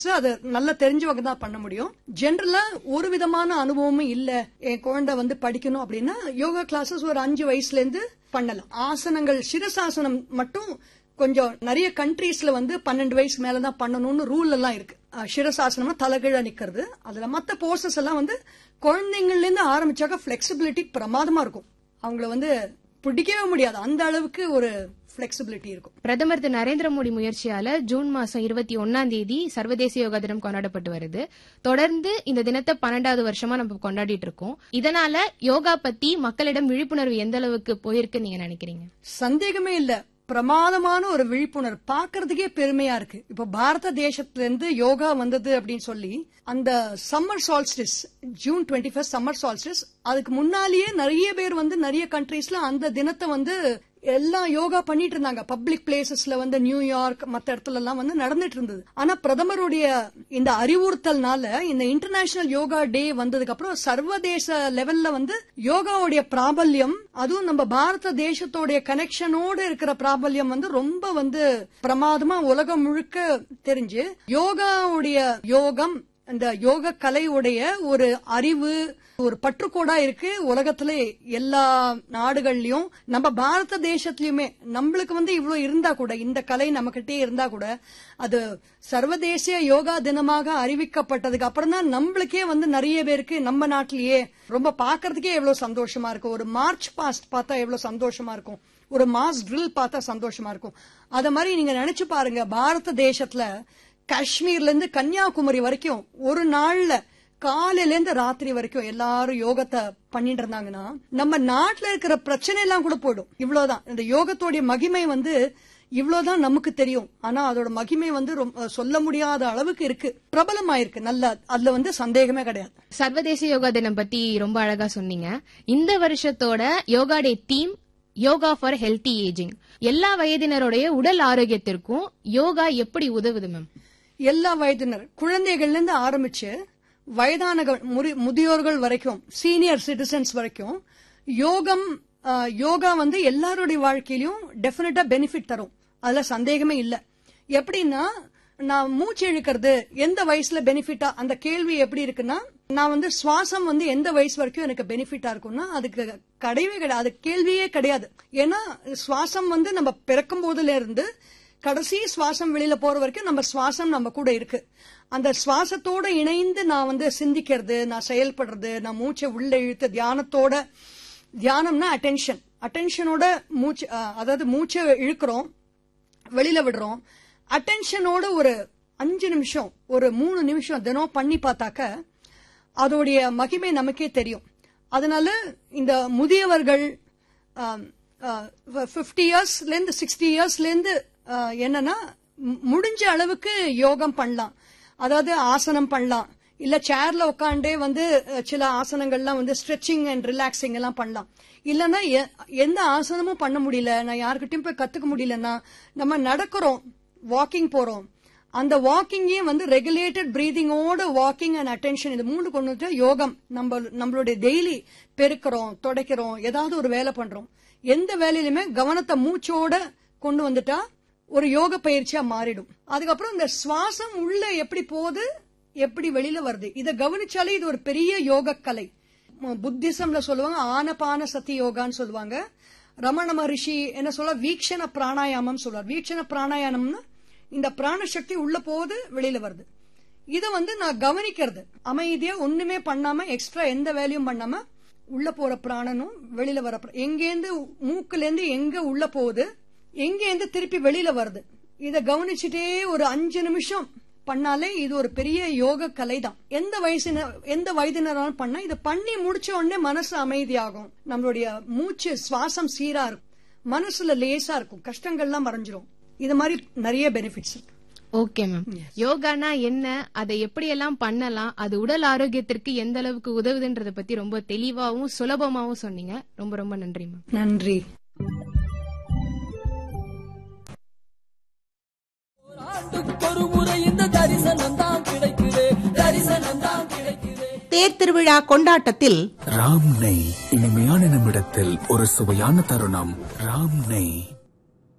அது நல்லா தெரிஞ்சவங்க தான் பண்ண முடியும் ஜென்ரலா ஒரு விதமான அனுபவமும் இல்ல என் குழந்தை வந்து படிக்கணும் அப்படின்னா யோகா கிளாஸஸ் ஒரு அஞ்சு வயசுல இருந்து பண்ணலாம் ஆசனங்கள் சிரசாசனம் மட்டும் கொஞ்சம் நிறைய கண்ட்ரீஸ்ல வந்து பன்னெண்டு வயசு மேலதான் பண்ணணும்னு ரூல் எல்லாம் இருக்கு அஹ் சிரசாசனமா தலைகீழ நிக்கிறது அதுல மத்த போர்சஸ் எல்லாம் வந்து குழந்தைங்கள்ல இருந்து ஆரம்பிச்சாக்க பிளெக்சிபிலிட்டி பிரமாதமா இருக்கும் அவங்கள வந்து பிடிக்கவே முடியாது அந்த அளவுக்கு ஒரு பிளெக்சிபிலிட்டி இருக்கும் பிரதமர் திரு நரேந்திர மோடி முயற்சியால ஜூன் மாசம் இருபத்தி ஒன்னாம் தேதி சர்வதேச யோகா தினம் கொண்டாடப்பட்டு வருது தொடர்ந்து இந்த தினத்தை பன்னெண்டாவது வருஷமா நம்ம கொண்டாடிட்டு இருக்கோம் இதனால யோகா பத்தி மக்களிடம் விழிப்புணர்வு எந்த அளவுக்கு போயிருக்குன்னு நீங்க நினைக்கிறீங்க சந்தேகமே இல்ல பிரமாதமான ஒரு விழிப்புணர்வு பாக்குறதுக்கே பெருமையா இருக்கு இப்ப பாரத தேசத்துல இருந்து யோகா வந்தது அப்படின்னு சொல்லி அந்த summer solstice June twenty first summer solstice அதுக்கு முன்னாலேயே நிறைய பேர் வந்து நிறைய கண்ட்ரீஸ்ல அந்த தினத்தை வந்து எல்லாம் யோகா பண்ணிட்டு இருந்தாங்க பப்ளிக் பிளேசஸ்ல வந்து நியூயார்க் மத்த இடத்துல எல்லாம் வந்து நடந்துட்டு இருந்தது ஆனா பிரதமருடைய இந்த அறிவுறுத்தல்னால இந்த இன்டர்நேஷனல் யோகா டே வந்ததுக்கு அப்புறம் சர்வதேச லெவல்ல வந்து யோகாவுடைய பிராபல்யம் அதுவும் நம்ம பாரத தேசத்தோடைய கனெக்ஷனோட இருக்கிற பிராபல்யம் வந்து ரொம்ப வந்து பிரமாதமா உலகம் முழுக்க தெரிஞ்சு யோகாவுடைய யோகம் இந்த யோக கலையுடைய ஒரு அறிவு ஒரு பற்றுக்கோடா இருக்கு உலகத்துல எல்லா நாடுகள்லயும் நம்ம பாரத தேசத்திலயுமே நம்மளுக்கு வந்து இவ்வளவு இருந்தா கூட இந்த கலை நம்மகிட்டே இருந்தா கூட அது சர்வதேச யோகா தினமாக அறிவிக்கப்பட்டதுக்கு அப்புறம் தான் நம்மளுக்கே வந்து நிறைய பேருக்கு நம்ம நாட்டிலேயே ரொம்ப பாக்குறதுக்கே எவ்வளவு சந்தோஷமா இருக்கும் ஒரு மார்ச் பாஸ்ட் பார்த்தா எவ்வளவு சந்தோஷமா இருக்கும் ஒரு மாஸ் ட்ரில் பார்த்தா சந்தோஷமா இருக்கும் அத மாதிரி நீங்க நினைச்சு பாருங்க பாரத தேசத்துல காஷ்மீர்ல இருந்து கன்னியாகுமரி வரைக்கும் ஒரு நாள்ல காலையில இருந்து ராத்திரி வரைக்கும் எல்லாரும் யோகத்தை பண்ணிட்டு இருந்தாங்கன்னா நம்ம நாட்டுல இருக்கிற பிரச்சனை எல்லாம் கூட போயிடும் இவ்வளவுதான் இந்த யோகத்தோடைய மகிமை வந்து இவ்வளவுதான் நமக்கு தெரியும் ஆனா அதோட மகிமை வந்து ரொம்ப சொல்ல முடியாத அளவுக்கு இருக்கு பிரபலமாயிருக்கு நல்ல அதுல வந்து சந்தேகமே கிடையாது சர்வதேச யோகா தினம் பத்தி ரொம்ப அழகா சொன்னீங்க இந்த வருஷத்தோட yoga day theme yoga for healthy ageing எல்லா வயதினருடைய உடல் ஆரோக்கியத்திற்கும் யோகா எப்படி உதவுது மேம் எல்லா வயதினர் குழந்தைகள்ல இருந்து ஆரம்பிச்சு வயதான முதியோர்கள் வரைக்கும் சீனியர் சிட்டிசன்ஸ் வரைக்கும் யோகம் யோகா வந்து எல்லாருடைய வாழ்க்கையிலும் டெபினட்டா பெனிஃபிட் தரும் அதுல சந்தேகமே இல்ல எப்படின்னா நான் மூச்சு இழுக்கிறது எந்த வயசுல பெனிஃபிட்டா அந்த கேள்வி எப்படி இருக்குன்னா நான் வந்து சுவாசம் வந்து எந்த வயசு வரைக்கும் எனக்கு பெனிஃபிட்டா இருக்கும்னா அதுக்கு கிடையவே கிடையாது அது கேள்வியே கிடையாது ஏன்னா சுவாசம் வந்து நம்ம பிறக்கும் போதுல இருந்து கடைசி சுவாசம் வெளியில போற வரைக்கும் நம்ம சுவாசம் நம்ம கூட இருக்கு அந்த சுவாசத்தோட இணைந்து நான் வந்து சிந்திக்கிறது நான் செயல்படுறது நான் மூச்சை உள்ள இழுத்து தியானத்தோட தியானம்னா அட்டென்ஷன் அட்டென்ஷனோட மூச்சு அதாவது மூச்சை இழுக்கிறோம் வெளியில விடுறோம் அட்டென்ஷனோட ஒரு அஞ்சு நிமிஷம் ஒரு மூணு நிமிஷம் தினம் பண்ணி பார்த்தாக்க அதோடைய மகிமை நமக்கே தெரியும் அதனால இந்த முதியவர்கள் பிப்டி இயர்ஸ்ல இருந்து சிக்ஸ்டி இயர்ஸ்ல இருந்து என்னன்னா முடிஞ்ச அளவுக்கு யோகம் பண்ணலாம் அதாவது ஆசனம் பண்ணலாம் இல்ல சேர்ல உட்காண்டே வந்து சில ஆசனங்கள்லாம் வந்து ஸ்ட்ரெச்சிங் அண்ட் ரிலாக்ஸிங் எல்லாம் பண்ணலாம் இல்லைன்னா எந்த ஆசனமும் பண்ண முடியல நான் யாருக்கிட்டையும் போய் கத்துக்க முடியலன்னா நம்ம நடக்கிறோம் வாக்கிங் போறோம் அந்த வாக்கிங்கே வந்து ரெகுலேட்டட் பிரீதிங்கோட வாக்கிங் அண்ட் அட்டென்ஷன் இது மூணு கொண்டு வந்து யோகம் நம்ம நம்மளுடைய டெய்லி பெருக்கிறோம் தொடக்கிறோம் ஏதாவது ஒரு வேலை பண்றோம் எந்த வேலையிலுமே கவனத்தை மூச்சோட கொண்டு வந்துட்டா ஒரு யோக பயிற்சியா மாறிடும் அதுக்கப்புறம் இந்த சுவாசம் உள்ள எப்படி போகுது எப்படி வெளியில வருது இதை கவனிச்சாலே இது ஒரு பெரிய யோக கலை புத்திசம்ல சொல்லுவாங்க ஆனபான சத்தி யோகான்னு சொல்லுவாங்க ரமண மகரிஷி என்ன சொல்ல வீக்ஷண பிராணாயாமம் சொல்லுவார் வீக்ஷண பிராணாயாமம்னா இந்த பிராணசக்தி உள்ள போகுது வெளியில வருது இத வந்து நான் கவனிக்கிறது அமைதியா ஒண்ணுமே பண்ணாம எக்ஸ்ட்ரா எந்த வேலையும் பண்ணாம உள்ள போற பிராணனும் வெளியில வர எங்கேருந்து மூக்குல இருந்து எங்க உள்ள போகுது எங்கேருந்து திருப்பி வெளியில வருது இத கவனிச்சுட்டே ஒரு அஞ்சு நிமிஷம் பண்ணாலே இது ஒரு பெரிய யோக கலை தான் எந்த வயசினர் எந்த வயதினராலும் பண்ணா இதை பண்ணி முடிச்ச உடனே மனசு அமைதியாகும் நம்மளுடைய மூச்சு சுவாசம் சீரா இருக்கும் மனசுல லேசா இருக்கும் கஷ்டங்கள்லாம் மறைஞ்சிரும் இது மாதிரி நிறைய பெனிஃபிட்ஸ் இருக்கு ஓகே மேம் யோகானா என்ன அதை எப்படியெல்லாம் பண்ணலாம் அது உடல் ஆரோக்கியத்திற்கு எந்த அளவுக்கு உதவுதுன்றத பத்தி ரொம்ப தெளிவாவும் சுலபமாவும் சொன்னீங்க ரொம்ப ரொம்ப நன்றி மேம் நன்றி ஒரு முறை இந்த தரிசனம் தான் கிடைக்குது தரிசனம் தான் கிடைக்குது தேர் திருவிழா கொண்டாட்டத்தில் ராம் நெய் இனிமையான நிமிடத்தில் ஒரு சுவையான தருணம் ராம் நெய்